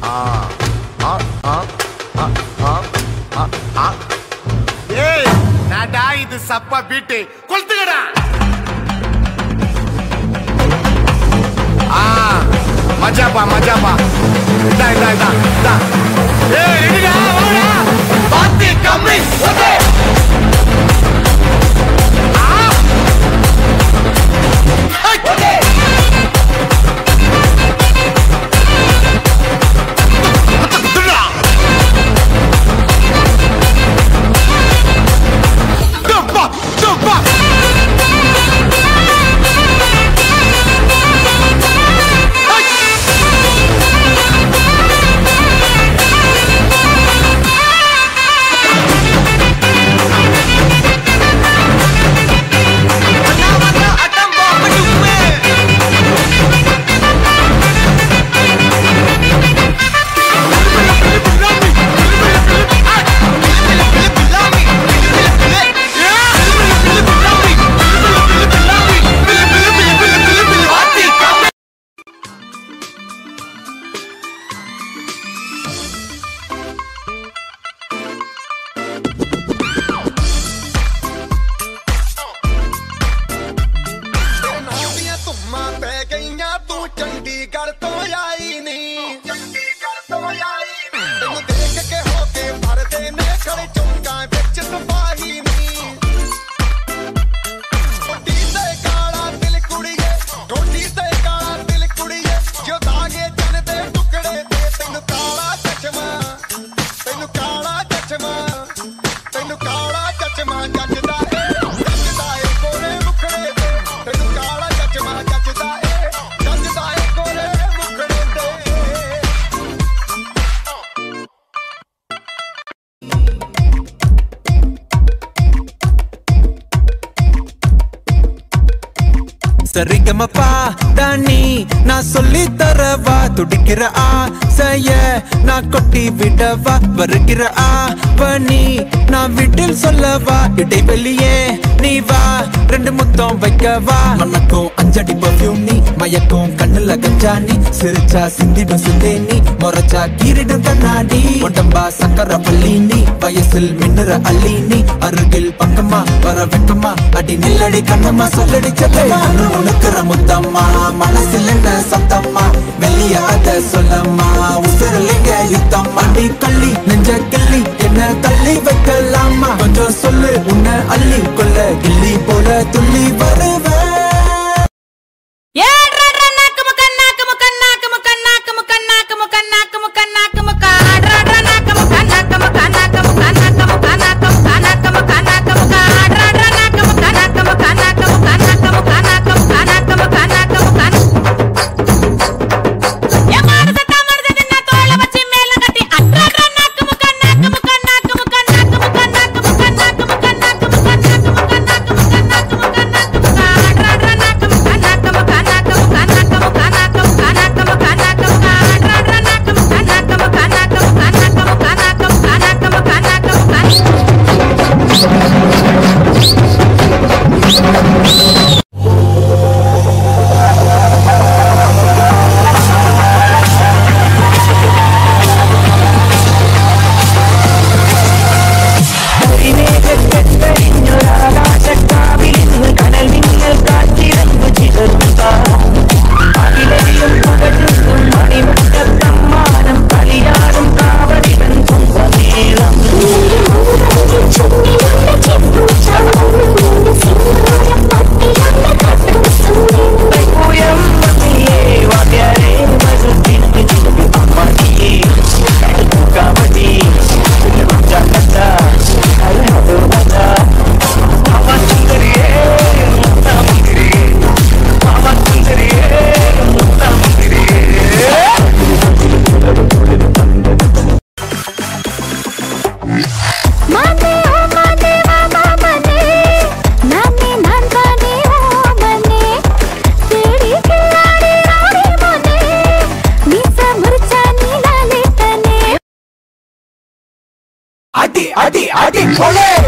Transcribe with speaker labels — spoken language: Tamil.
Speaker 1: ஆ, ஆ, ஆ, ஆ, ஆ, ஆ. ஏய் நாடா இது சப்பா பீட்டு கொளுத்துக்கடா ஆ மஜாப்பா மஜாப்பா இதா இதா இதா இதா ஏய் ரெடிடா வாடா பாத்தி கம்மி okay Jump up! Jump up!
Speaker 2: ਨੌਂਦੀਆਂ ਧੁੰਮਾਂ ਪੈ ਗਈਆਂ ਤੂੰ ਚੰਡੀਗੜ੍ਹ ਤੋਂ ਆਈ ਨੀ ਚੰਡੀਗੜ੍ਹ ਤੋਂ ਆਈ ਨੀ ਤੈਨੂੰ ਦੇਖ ਕੇ ਹੋ ਕੇ ਭਰਦੇ ਨੇ ਖੜੇ ਚੌਂਕਾਂ ਵਿੱਚ ਸਿਪਾਹੀ ਨੀ ਟੋਟੀ ਤੇ ਕਾਲਾ ਦਿਲ ਕੁੜੀਏ ਟੋਟੀ ਤੇ ਕਾਲਾ ਦਿਲ ਕੁੜੀਏ ਜੋ ਦਾਗੇ ਜਨ ਦੇ ਟੁਕੜੇ ਤੇ ਤੈਨੂੰ ਕਾਲਾ ਚਸ਼ਮਾ ਤੈਨੂੰ ਕਾਲਾ ਚਸ਼ਮਾ ਤੈਨੂੰ ਕਾਲਾ ਚਸ਼ਮਾ ਜੱਜਦਾ ਏ ਜੱਜਦਾ ਏ ਕੋਰੇ ਮੁਖੜੇ ਤੇ ਤੈਨੂੰ ਕਾਲਾ ਚਸ਼ਮਾ ਜੱਜਦਾ ਏ ਜੱਜਦਾ ਏ ਕੋਰੇ ਮੁਖੜੇ ਤੇ
Speaker 3: சரிகமப்பா தானி நான் சொல்லி தரவா துடிக்கிற ஆசைய நான் கொட்டி விடவா வருகிற ஆவணி நான் வீட்டில் சொல்லவா இடைவெளியே நீ வா ரெண்டு முத்தம் வைக்கவா மனக்கும் அஞ்சடி பர்ஃபியூம் நீ மயக்கும் கண்ணுல கஞ்சா நீ சிரிச்சா சிந்திடும் சிந்தே நீ முறைச்சா கீரிடும் கண்ணாடி உடம்பா சக்கர பள்ளி நீ வயசில் மின்னுற அள்ளி நீ அருகில் பக்கமா வர வெக்கமா அடி நில்லடி கண்ணம்மா சொல்லடி செல்லமா உனக்குற முத்தம்மா மனசில் என்ன சத்தம்மா வெளிய அத சொல்லம்மா உசிரலிங்க யுத்தம் அடி கள்ளி நெஞ்ச கிள்ளி என்ன தள்ளி வைக்கலாமா கொஞ்சம் சொல்லு உன்னை அள்ளி கொள்ள கிள்ளி போல துள்ளி வருவேன்
Speaker 4: மானே ஓ மானே மாமா மனே நானே நான் தானே ஓ மனே தேடி கில்லாடி ராடி மனே மீச முறிச்சா நீ லாலே தனே
Speaker 3: அடி அடி அடி கொலை